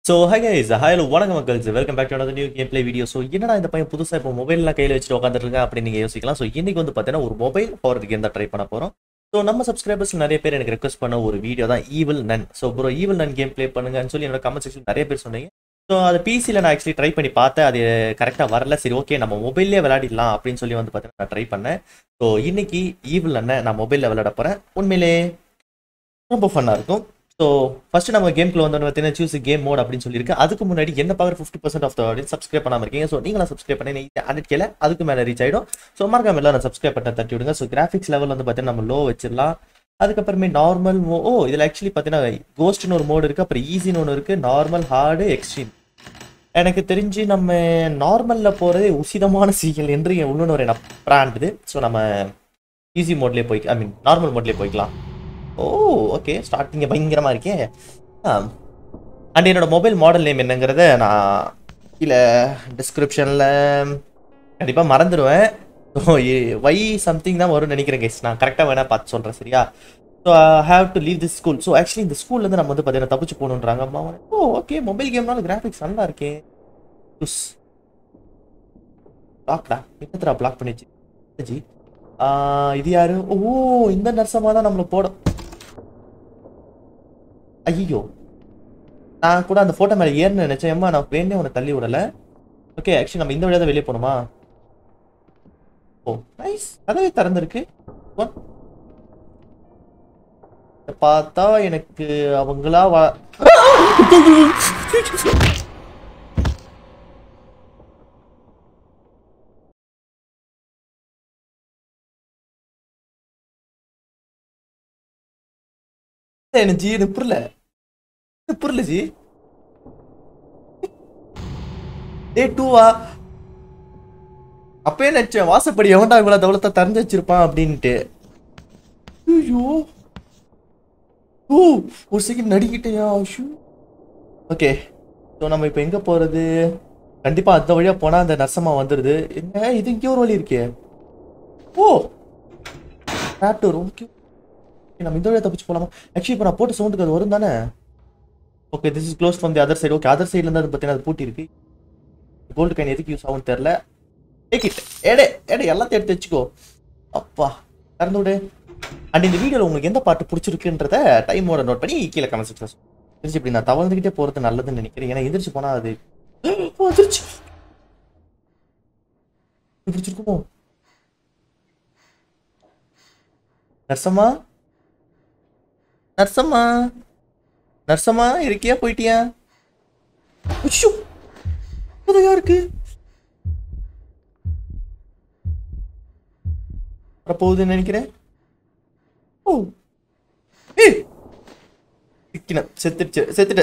So high guys hello வணக்கம் மக்கள்ஸ் welcome back to another new game play video so என்னடா இந்த பையன் புதுசாக இப்போ மொபைல்லாம் கையில் வச்சுட்டு உட்காந்துருக்கேன் அப்படின்னு நீங்கள் யோசிக்கலாம் ஸோ இன்னைக்கு வந்து பார்த்தீங்கன்னா ஒரு மொபைல் ஹாரர் கேம் தான் ட்ரை பண்ண போகிறோம் ஸோ நம்ம சப்ஸ்கிரைபர்ஸ் நிறைய பேர் எனக்கு ரெக்வஸ்ட் பண்ண ஒரு வீடியோ தான் evil nun so bro evil nun game play பண்ணுங்கன்னு சொல்லி என்னோட கமெண்ட் செக்ஷன் நிறைய பேர் சொன்னீங்க ஸோ அது பிசியில் நான் ஆக்சுவலி ட்ரை பண்ணி பார்த்தேன் அது கரெக்டாக வரல சரி ஓகே நம்ம மொபைல்லே விளையாடிடலாம் அப்படின்னு சொல்லி வந்து பார்த்தீங்கன்னா நான் ட்ரை பண்ணேன் ஸோ இன்னைக்கு ஈவில் அண்ணன் நான் மொபைலில் விளையாட போகிறேன் உண்மையிலே ரொம்ப ஃபன்னாக இருக்கும் ஸோ ஃபர்ஸ்ட் நம்ம கேம்க்குள்ள வந்து பார்த்தீங்கன்னா சூஸ் கேம் மோட் அப்படின்னு சொல்லியிருக்கு அதுக்கு முன்னாடி என்ன பார்க்குற fifty percent of the audience subscribe பண்ணாம இருக்கீங்க ஸோ நீங்களும் சப்ஸ்கிரைப் பண்ணி ஹண்ட்ரட் கேல அதுக்கு மேலே ரீச் ஆயிடும் ஸோ மறக்காம எல்லாரும் சப்ஸ்கிரைப் பண்ண தட்டி விடுங்க ஸோ கிராஃபிக்ஸ் லெவல் வந்து பார்த்தீங்கன்னா நம்ம லோ வச்சிடலாம் அதுக்கப்புறமே நார்மல் மோ ஓ இதில் ஆக்சுவலி பார்த்தீங்கன்னா கோஸ்ட்னு ஒரு மோடு இருக்குது அப்புறம் ஈஸின்னு ஒன்று இருக்குது நார்மல் ஹார்டு எக்ஸ்ட்ரீம் எனக்கு தெரிஞ்சு நம்ம நார்மலில் போகிறதே உசிதமான சீரியல் என்று என் உள்ளுணர்வு என்ன பிராண்டுது ஸோ நம்ம ஈஸி மோட்லேயே போய் ஐ மீன் நார்மல் மோட்லேயே போய்க்கலாம் ஓ ஓகே ஸ்டார்டிங்க பயங்கரமாக இருக்கே அண்ட் என்னோட மொபைல் மாடல் நேம் என்னங்கிறத நான் இல்லை டிஸ்கிரிப்ஷனில் கண்டிப்பாக மறந்துடுவேன் ஸோ வை சம்திங் தான் வரும்னு நினைக்கிறேன் கைஸ் நான் கரெக்டாக வேணால் பார்த்து சொல்கிறேன் சரியா so have to leave this school so actually இந்த ஸ்கூல்லேருந்து நம்ம வந்து பார்த்தீங்கன்னா தப்பிச்சு போகணுன்றாங்க அம்மா ஓ ஓகே மொபைல் கேம்னால கிராஃபிக்ஸ் நல்லா இருக்கே யூஸ் பிளாக்டா என்னத்தரா பிளாக் பண்ணிச்சு ஜி ஆஹ், இது யாரு ஓ இந்த நர்சமாக தான் நம்மளை போட ஐயோ நான் கூட அந்த ஃபோட்டோ மேலே ஏறணும்னு நினைச்சேன் ஏம்மா நான் வேணே உன்னை தள்ளி விடலை ஓகே ஆக்சுவலி நம்ம இந்த வழியாக தான் வெளியே போகணுமா ஓ நைஸ் கதவே திறந்துருக்கு What? இத பார்த்தா எனக்கு அவங்களா வா எனக்கு ஜி எனக்கு புரியல எனக்கு புரியல ஜி டே டூவா அப்பயே நினைச்சேன் வாசப்படி எவன்டா இவ்வளவு தவளத்தை திறந்து வச்சிருப்பான் அப்படின்ட்டு ஐயோ ஓ ஒரு செகண்ட் நடிக்கிட்டேயா ஷூ ஓகே ஸோ நம்ம இப்போ எங்கே போகிறது கண்டிப்பாக அந்த வழியாக போனால் அந்த நர்சமா வந்துடுது என்ன இது இங்கே ஒரு வழி இருக்கே ஓ ராப்டர் ஓகே நம்ம இந்த வழியாக தப்பிச்சு போகலாமா ஆக்சுவலி இப்போ நான் போட்ட சவுண்டுக்கு அது வரும் தானே okay this is close from the other side okay other சைட்லேருந்து அது பார்த்தீங்கன்னா அது பூட்டி இருக்கு கோல்டு காயின் எதுக்கு யூஸ் ஆகும்னு தெரில டேக் இட் எடே எடே எல்லாத்தையும் எடுத்து வச்சுக்கோ அப்பா திறந்து விடு அண்ட் இந்த வீடியோவில் உங்களுக்கு எந்த பாட்டு பிடிச்சிருக்குன்றத டைமோட நோட் பண்ணி கீழே கமெண்ட் செக்ஷன் தெரிஞ்சு இப்படி நான் தவழ்ந்துக்கிட்டே போகிறது நல்லதுன்னு நினைக்கிறேன் ஏன்னா எந்திரிச்சு போனால் அது ஓ, எந்திரிச்சு இது பிடிச்சிருக்குமோ நர்சம்மா நர்சம்மா நர்சம்மா இருக்கியா போயிட்டியா உஷ்ஷு. புதையா இருக்கு வரப்போகுதுன்னு நினைக்கிறேன் ஓ ஏய் சிக்கின செத்துடுச்சு செத்துட்ட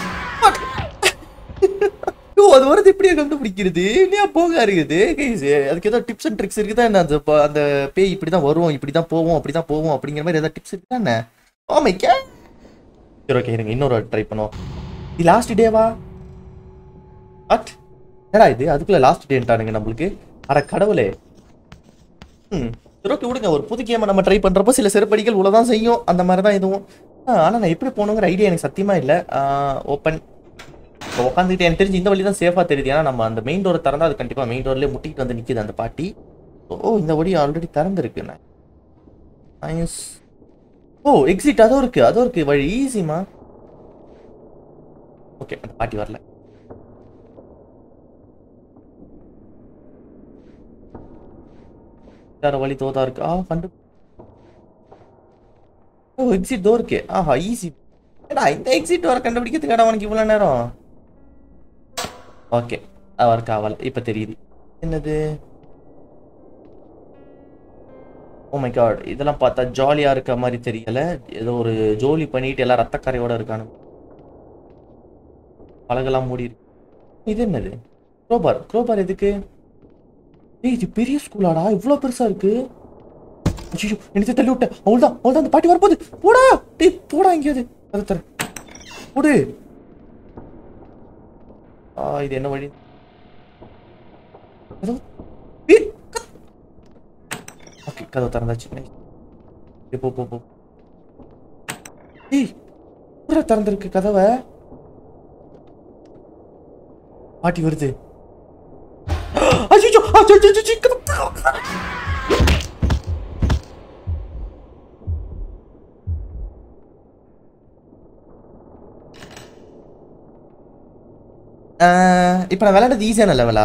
ஓ அது வரது எப்படியா கண்டுபிடிக்கிறது இல்லையா போக இருக்குது கைஸ் அதுக்கு ஏதாவது டிப்ஸ் அண்ட் ட்ரிக்ஸ் இருக்குதா என்ன அந்த ப- அந்த பேய் இப்படி தான் வரும் இப்படி தான் போவோம் அப்படி தான் போவோம் அப்படிங்கிற மாதிரி ஏதாவது டிப்ஸ் இருக்குதா என்ன ஓ மை கே சரி ஓகே இருங்க இன்னொரு ட்ரை பண்ணுவோம் இது லாஸ்ட் டேவா வாட் என்னடா இது அதுக்குள்ள லாஸ்ட் டேன்ட்டானுங்க நம்மளுக்கு அட கடவுளே ம் சரி ஓகே விடுங்க ஒரு புது கேமை நம்ம ட்ரை பண்ணுறப்போ சில செருப்படிகள் உள்ளதான் செய்யும் அந்த மாதிரி தான் இதுவும் ஆனால் நான் எப்படி போகணுங்கிற ஐடியா எனக்கு சத்தியமாக இல்லை ஓப்பன் இப்போ உட்காந்துக்கிட்டு எனக்கு தெரிஞ்சு இந்த வழி தான் சேஃபாக தெரியுது ஏன்னா நம்ம அந்த மெயின் டோரை திறந்தா அது கண்டிப்பாக மெயின் டோர்லேயே முட்டிக்கிட்டு வந்து நிற்கிது அந்த பாட்டி ஓ இந்த வழி ஆல்ரெடி திறந்துருக்கு நைஸ் ஓ எக்ஸிட் அதுவும் இருக்கு அதுவும் இருக்கு வழி ஈஸிமா ஓகே அந்த பாட்டி வரல வேற வழி தோதா இருக்கு ஆ கண்டு ஓ எக்ஸிட் தோ இருக்கு ஆஹா ஈஸி ஏடா இந்த எக்ஸிட் வர கண்டுபிடிக்கிறதுக்காடா உனக்கு இவ்வளோ நேரம் ஓகே அவருக்கு ஆவல இப்போ தெரியுது என்னது ஓ மை காட் இதெல்லாம் பார்த்தா ஜாலியாக இருக்க மாதிரி தெரியல ஏதோ ஒரு ஜோலி பண்ணிட்டு எல்லாம் ரத்தக்கரையோட இருக்கானு பழகெல்லாம் மூடி இருக்கு இது என்னது குரோபார் குரோபார் எதுக்கு ஏய் இது பெரிய ஸ்கூலாடா இவ்வளோ பெருசா இருக்கு ஐயோ எனக்கு தள்ளி விட்டேன் அவ்வளோதான் அவ்வளோதான் அந்த பாட்டி வரப்போகுது போடா டேய் போடா எங்கேயாவது அதை தர போடு ஆ இது என்ன வழி ஏதோ ஓகே கதவு திறந்தாச்சு Nice. ஏய், போ போ போ ஏய் பூரா திறந்திருக்கு கதவை பாட்டி வருது ஐயோ இப்போ நான் விளையாடுறது ஈஸியான லெவலா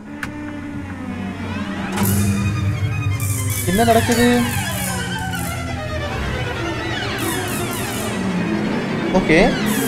என்ன நடக்குது ஓகே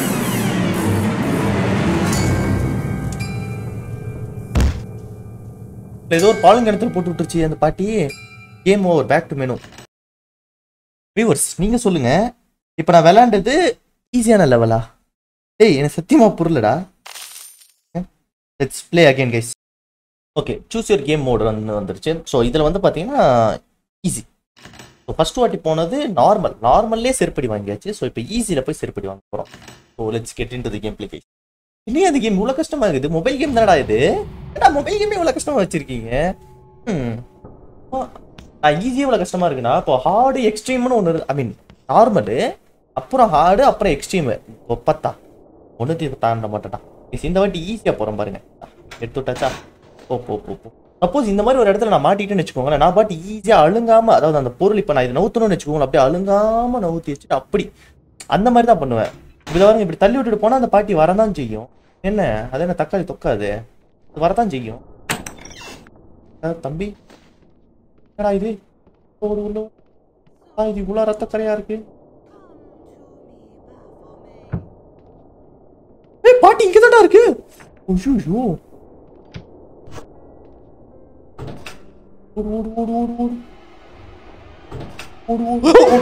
ஏதோ ஒரு பாலுங்கிணத்துல போட்டு விட்டுருச்சு அந்த பாட்டி game over back to menu viewers நீங்க சொல்லுங்க இப்போ நான் விளையாண்டது ஈஸியான லெவலா டேய் எனக்கு சத்தியமா புரியலடா let's play again guys okay choose your game mode வந்து வந்துருச்சு ஸோ இதில் வந்து பார்த்தீங்கன்னா ஈஸி ஸோ ஃபர்ஸ்ட் வாட்டி போனது நார்மல் நார்மல்லே செருப்படி வாங்கியாச்சு ஸோ இப்போ ஈஸியில் போய் செருப்படி வாங்க போகிறோம் so let's get into the game play guys இல்லையே அந்த கேம் இவ்வளோ கஷ்டமா இருக்குது மொபைல் கேம் தானடா இது ஏடா மொபைல் கேமே இவ்வளோ கஷ்டமா வச்சிருக்கீங்க ம் ஈஸியாக இவ்வளோ கஷ்டமா இருக்குன்னா இப்போ ஹார்டு எக்ஸ்ட்ரீம்னு ஒன்று ஐ மீன் நார்மலு அப்புறம் ஹார்டு அப்புறம் எக்ஸ்ட்ரீமு ஒப்பத்தா ஒன்று தாண்ட மாட்டேடா Guys, இந்த வாட்டி ஈஸியாக போகிறோம் பாருங்க எடுத்து விட்டாச்சா போ போ போ போ சப்போஸ் இந்த மாதிரி ஒரு இடத்துல நான் மாட்டிட்டேன்னு வச்சுக்கோங்களேன் நான் பாட்டு ஈஸியாக அழுங்காம அதாவது அந்த பொருள் இப்போ நான் இது நவுத்தணும்னு வச்சுக்கோங்களேன் அப்படியே அழுங்காம நவுத்தி வச்சுட்டு அப்படி அந்த மாதிரி தான் பண்ணுவேன் இப்படி பாருங்க இப்படி தள்ளி விட்டுட்டு போனால் அந்த பாட்டி வரதான் செய்யும் என்ன அது என்ன தக்காளி தொக்காது அது வரதான் செய்யும் அஹ், தம்பி என்னடா இது ஒரு உள்ள ஆ, இது இவ்வளோ ரத்த கரையா இருக்கு ஏய் பாட்டி இங்க தான்டா இருக்கு ஐயோ ஓடு ஓடு ஓடு ஓடு ஓடு ஓடு ஓடு ஓ.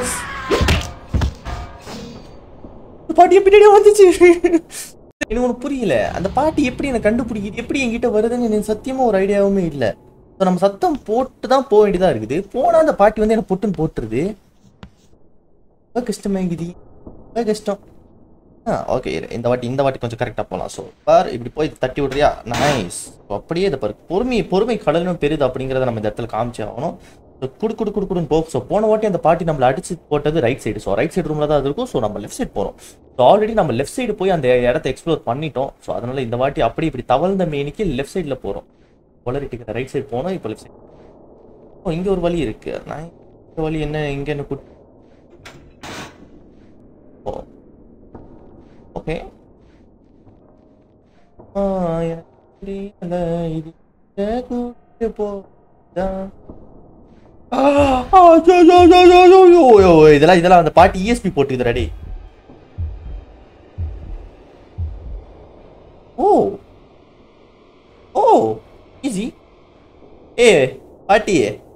இந்த பாட்டி பின்னாடியே வந்துச்சு எனக்கு ஒன்று புரியல அந்த பாட்டி எப்படி எனக்கு கண்டுபிடிக்குது எப்படி என்கிட்ட வருதுன்னு எனக்கு சத்தியமா ஒரு ஐடியாவுமே இல்லை ஸோ நம்ம சத்தம் போட்டு தான் போக வேண்டியதா இருக்குது போனா அந்த பாட்டி வந்து எனக்கு பொட்டுன்னு போட்டுருது ரொம்ப கஷ்டமாகுது ரொம்ப கஷ்டம் ஆ ஓகே இந்த வாட்டி இந்த வாட்டி கொஞ்சம் கரெக்டாக போகலாம் ஸோ பார் இப்படி போய் தட்டி விட்றியா நைஸ் அப்படியே இதை பாரு பொறுமை பொறுமை கடலும் பெரிது அப்படிங்கிறத நம்ம இந்த இடத்துல காமிச்சு ஆகணும் ஸோ குடு குடு குடு குடுன்னு போகும் ஸோ போன வாட்டி அந்த பாட்டி நம்மளை அடிச்சு போட்டது right side so right side ரூமில் தான் அது இருக்கும் ஸோ நம்ம லெஃப்ட் சைடு போகிறோம் ஸோ ஆல்ரெடி நம்ம லெஃப்ட் சைடு போய் அந்த இடத்த எக்ஸ்ப்ளோர் பண்ணிட்டோம் ஸோ அதனால இந்த வாட்டி அப்படி இப்படி தவழ்ந்த மேனிக்கு லெஃப்ட் சைடில் போகிறோம் பொலரிட்டிக்கு ரைட் சைடு போனோம் இப்போ லெஃப்ட் சைடு ஓ இங்கே ஒரு வழி இருக்கு நான் இந்த வழி என்ன இங்கே என்ன கூட்டு ஓ ஓகே ஆ, எனக்கு தெரியல, இது எங்க கூட்டிட்டு போகுதா? ஆ, ஆ, ஐயோ, ஐயோ, ஐயோ, ஐயோ, ஐயோ, ஐயோ, இதெல்லாம் இதெல்லாம் அந்த பாட்டி இஎஸ்பி போட்டுக்குது ரெடி ஓ ஓ ஈஸி ஏ பாட்டி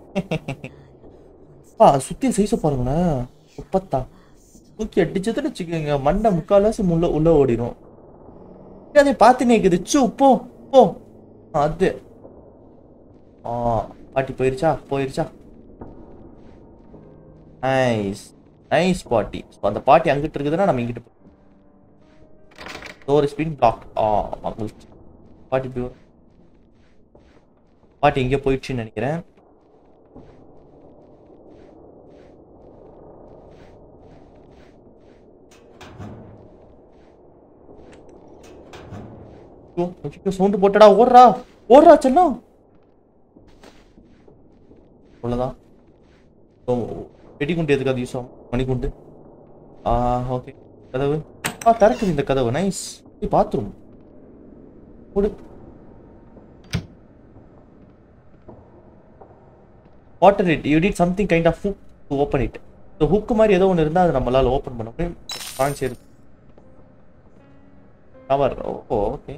பா சுத்தி சைஸ பாருங்களேன் முப்பத்தா தூக்கி அடிச்சதுன்னு வச்சுக்கோங்க மண்டை முக்கால்வாசி உள்ள உள்ள ஓடிடும் அதை பார்த்து நிக்குது சு போ போ அது ஆ பாட்டி போயிருச்சா போயிருச்சா நைஸ் நைஸ் பாட்டி ஸோ அந்த பாட்டி அங்கிட்டு இருக்குதுன்னா நம்ம இங்கிட்டு டோர் ஸ்பீன் பிளாக் ஆ மகிழ்ச்சி பாட்டி இப்படி வரும். பாட்டி எங்கேயோ போயிடுச்சுன்னு நினைக்கிறேன் சவுண்டு போட்டடா ஓடுறா ஓடுறா செல்லம் அவ்வளோதான் ஓ வெடிகுண்டு எதுக்கு அது யூஸ் ஆகும் மணிக்குண்டு ஆ ஓகே கதவு ஆ திறக்குது இந்த கதவு நைஸ் பாத்ரூம் ஓடு water it you did something kind of hook to open it so hook மாதிரி ஏதோ ஒன்று இருந்தால் அது நம்மளால ஓப்பன் பண்ண முடியும் பாயிண்ட்ஸ் இருக்கு கவர் ஓ ஓகே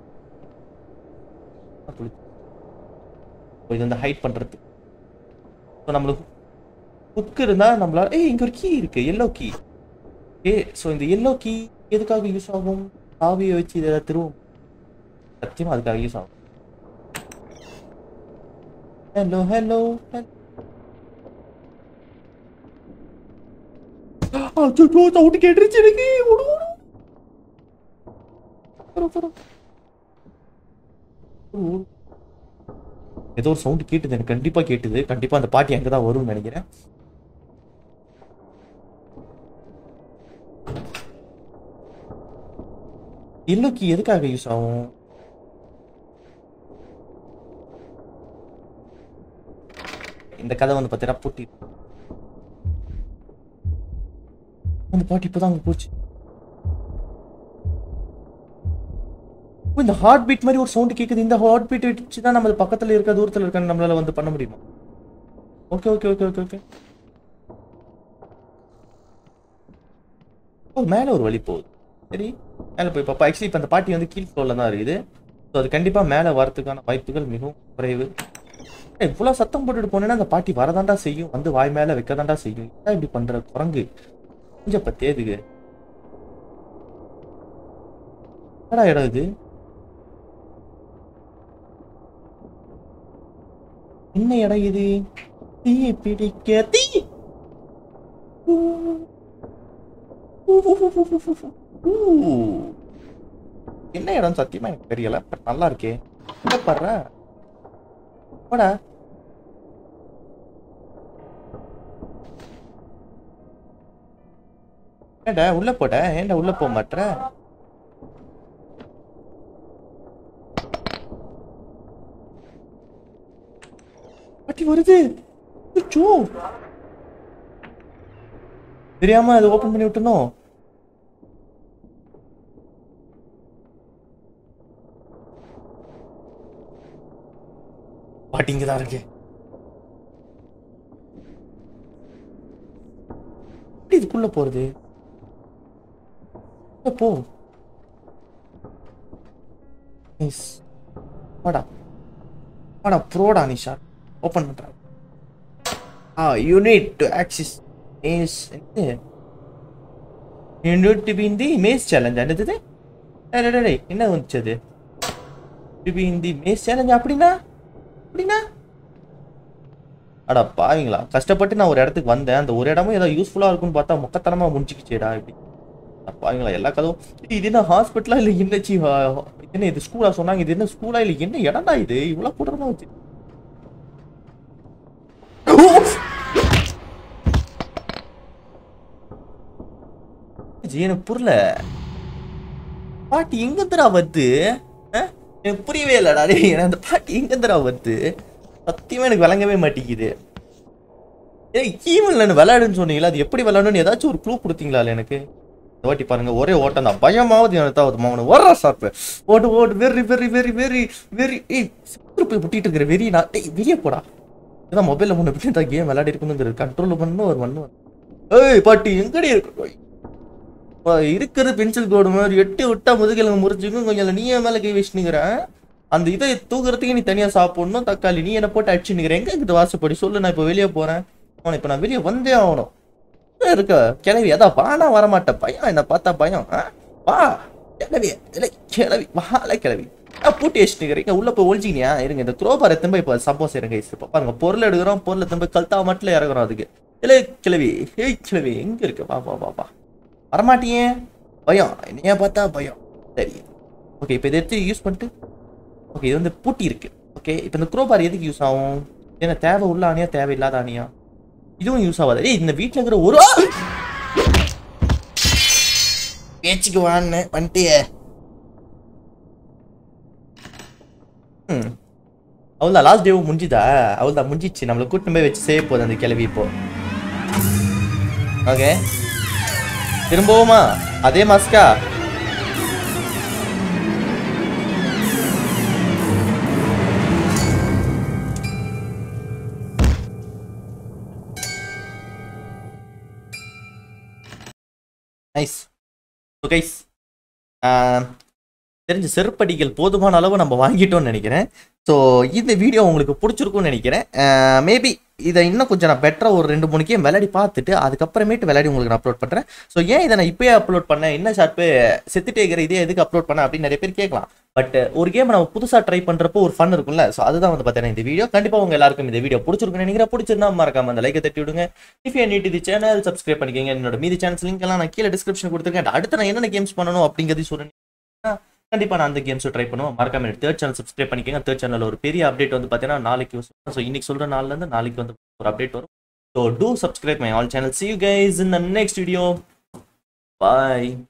இது வந்து ஹைட் பண்றது ஸோ நம்மளுக்கு ஹுக் இருந்தா நம்மளால ஏய் இங்க ஒரு கீ இருக்கு எல்லோ கீ ஏ ஸோ இந்த எல்லோ கீ எதுக்காக யூஸ் ஆகும் சாவியை வச்சு இதை திருவும் சத்தியமா அதுக்காக யூஸ் ஆகும் ஹலோ ஹலோ அச்சோ சவுண்ட் கேட்டுருச்சு எனக்கு ஓடு, ஓடு. வரும், வரும். ஓடு, ஓடு. ஏதோ ஒரு சவுண்ட் கேட்டுது எனக்கு கண்டிப்பா கேட்டுது கண்டிப்பா அந்த பாட்டி அங்கதான் வரும்னு நினைக்கிறேன் எல்லோ கீ எதுக்காக யூஸ் ஆகும் இந்த கதை வந்து பார்த்தீங்கன்னா பூட்டி அந்த பாட்டி இப்போதான் அங்கே போச்சு ஓ, இந்த ஹார்ட் பீட் மாதிரி ஒரு சவுண்ட் கேக்குது இந்த ஹார்ட் பீட் வச்சு தான் நம்ம பக்கத்துல இருக்க தூரத்துல இருக்க நம்மளால வந்து பண்ண முடியுமா okay okay okay okay okay ஓ மேல ஒரு வழி போகுது சரி மேல போய் பாப்பா ஆக்சுவலி இப்போ அந்த பாட்டி வந்து கீழ் ஃப்ளோர்ல தான் இருக்குது ஸோ அது கண்டிப்பா மேல வரதுக்கான வாய்ப்புகள் மிகவும் குறைவு ஏய், இவ்வளவு சத்தம் போட்டுட்டு போனேன்னா அந்த பாட்டி வரதாண்டா செய்யும் வந்து வாய் மேல வைக்கதாண்டா செய்யும் என்ன இப்படி பண்ற குரங்கு கொஞ்சம் பத்தேதுக்கு என்னடா இடம் இது என்ன இடம் இது தீயை பிடிக்க தீ ஊ. ஊ, ஊ, ஊ, ஊ, ஊ, ஊ, ஊ. என்ன இடம் சத்தியமா எனக்கு தெரியல பட் நல்லா இருக்கே என்ன பண்ற போடா ஏன்டா உள்ள போட ஏன்டா உள்ள போக மாட்ற பாட்டி வருது அச்சோ. தெரியாம அதை ஓபன் பண்ணி விட்டனோ பாட்டி இங்கதான் இருக்கு எப்படி இதுக்குள்ள போறது உள்ள போ நைஸ் வாடா வாடா ப்ரோடா நிஷா ஓப்பன் பண்றேன் ஆ you need to access maze you need to be in the maze challenge என்னது டேய், டேய், டேய், டேய், என்ன வந்துச்சு அது to be in the maze challenge அப்படின்னா அப்படின்னா அடா பாவீங்களா கஷ்டப்பட்டு நான் ஒரு இடத்துக்கு வந்தேன் அந்த ஒரு இடமும் ஏதோ யூஸ்ஃபுல்லா இருக்கும்னு பார்த்தா முக்கத்தனமா முடிச்சுக்கிச்சேடா இப்படி அட பாவீங்களா எல்லா கதவும் ஏய், இது என்ன ஹாஸ்பிட்டலா இல்ல என்னச்சி என்ன இது ஸ்கூலா சொன்னாங்க இது என்ன ஸ்கூலா இல்ல என்ன இடம்டா இது இவ்வளவு கூட்டமா வச்சு ஜி, எனக்கு புரியல பாட்டி எங்க தரா வருது அஹ்? எனக்கு புரியவே இல்லடா டேய் எனக்கு அந்த பாட்டி எங்க தரா வருது சத்தியமா எனக்கு விளங்கவே மாட்டேங்குது ஏய் ஈவன்ல விளையாடுன்னு சொன்னீங்களா அது எப்படி விளையாடணும்னு ஏதாச்சும் ஒரு க்ளூ கொடுத்தீங்களா இல்ல எனக்கு இந்த வாட்டி பாருங்க ஒரே ஓட்டம் தான் பயமாவது எனக்கு தான் மாவன வர்றா சாப்பு ஓட்டு ஓட்டு very very very very very ஏய் சித்திர போய் புட்டிட்டு இருக்கிற வெறி நான் ஏய் வெளியே போடா இதான் மொபைல்ல முன்ன பிடிச்சா கேம் விளையாடி இருக்கணுங்கிறது கண்ட்ரோல் பண்ணணும் ஒரு மண்ணு ஏய் பாட்டி எங்கடி இருக்கு இப்ப இருக்கிற பென்சில் கோடு மாதிரி எட்டி விட்டா முதுகிழங்கு முறிச்சுக்கும் கொஞ்சம் நீ என் மேல கை வச்சுனுங்கிற அந்த இதை தூக்குறதுக்கு நீ தனியா சாப்பிடணும் தக்காளி நீ என்ன போட்டு அடிச்சுனுங்கிற எங்க இருக்குது வாசப்படி சொல்லு நான் இப்ப வெளியே போறேன் அவனை இப்ப நான் வெளியே வந்தே ஆகணும் என்ன இருக்க கிளவி அதான் வானா வரமாட்டேன் பயம் என்ன பார்த்தா பயம் ஆ? வா கிளவி இல்லை கிளவி வாழ கிளவி நான் பூட்டி வச்சுட்டுக்கிறீங்க உள்ள போய் ஒழிச்சிக்கினியா இருங்க இந்த குரோபார் எத்தனை போய் இப்போ சப்போஸ் இருங்க இப்போ பாருங்க பொருள் எடுக்கிறோம் பொருள் எத்தனை போய் கல்தா மட்டும் இறங்குறோம் அதுக்கு இல்லை கிளவி ஏய் கிளவி எங்க இருக்கு வா வா வா வா வரமாட்டியே பயம் என்னைய பார்த்தா பயம் சரி ஓகே இப்போ இதை எடுத்து யூஸ் பண்ணிட்டு ஓகே இது வந்து பூட்டி இருக்கு ஓகே இப்போ இந்த குரோபார் எதுக்கு யூஸ் ஆகும் ஏன்னா தேவை உள்ள ஆணியா தேவையில்லாத ஆணியா இதுவும் யூஸ் ஆகாது ஏய் இந்த வீட்டில் இருக்கிற ஒரு பேச்சுக்கு வான்னு வந்துட்டியே ம் அவள்தான் லாஸ்ட் டேவும் முடிஞ்சுதா அவள்தான் முடிஞ்சிச்சு நம்மளை கூட்டிட்டு போய் வச்சு சேவ் போகுது அந்த கிளவி இப்போ ஓகே திரும்பவுமா அதே மாஸ்கா நைஸ் ஸோ கைஸ் தெரிஞ்ச செருப்படிகள் போதுமான அளவு நம்ம வாங்கிட்டோம்னு நினைக்கிறேன் ஸோ இந்த வீடியோ உங்களுக்கு பிடிச்சிருக்கும்னு நினைக்கிறேன் மேபி இதை இன்னும் கொஞ்சம் நான் பெட்டராக ஒரு ரெண்டு மூணு கேம் விளையாடி பார்த்துட்டு அதுக்கப்புறமேட்டு விளையாடி உங்களுக்கு நான் அப்லோட் பண்ணுறேன் ஸோ ஏன் இதை நான் இப்போயே அப்லோட் பண்ணேன் என்ன ஷார்ப்பு செத்துட்டே இருக்கிற இதே எதுக்கு அப்லோட் பண்ணேன் அப்படின்னு நிறைய பேர் கேட்கலாம் பட் ஒரு கேம் நம்ம புதுசாக ட்ரை பண்ணுறப்போ ஒரு ஃபன் இருக்கும்ல ஸோ அதுதான் வந்து பார்த்தீங்கன்னா இந்த வீடியோ கண்டிப்பாக உங்க எல்லாருக்கும் இந்த வீடியோ பிடிச்சிருக்குன்னு நினைக்கிறேன் பிடிச்சிருந்தா மறக்காம அந்த லைக்கை தட்டி விடுங்க இஃப் யூ நீட் இது சேனல் சப்ஸ்கிரைப் பண்ணிக்கோங்க என்னோட மீதி சேனல்ஸ் லிங்க் எல்லாம் நான் கீழே டிஸ்கிரிப்ஷன் கொடுத்துருக்கேன் அடுத்து நான் என்னென்ன கேம்ஸ் பண்ணணும் அப்படிங்கிறது சொல்லுங்க கண்டிப்பாக நான் அந்த கேம்ஸை ட்ரை பண்ணுவோம் மறக்காம தேர்ட் சேனல் சப்ஸ்கிரைப் பண்ணிக்கோங்க தேர்ட் சேனல் ஒரு பெரிய அப்டேட் வந்து பார்த்தீங்கன்னா நாளைக்கு ஸோ இன்னைக்கு சொல்கிற நாள்லேருந்து நாளைக்கு வந்து ஒரு அப்டேட் வரும் so do subscribe my all channel see you guys in the next video bye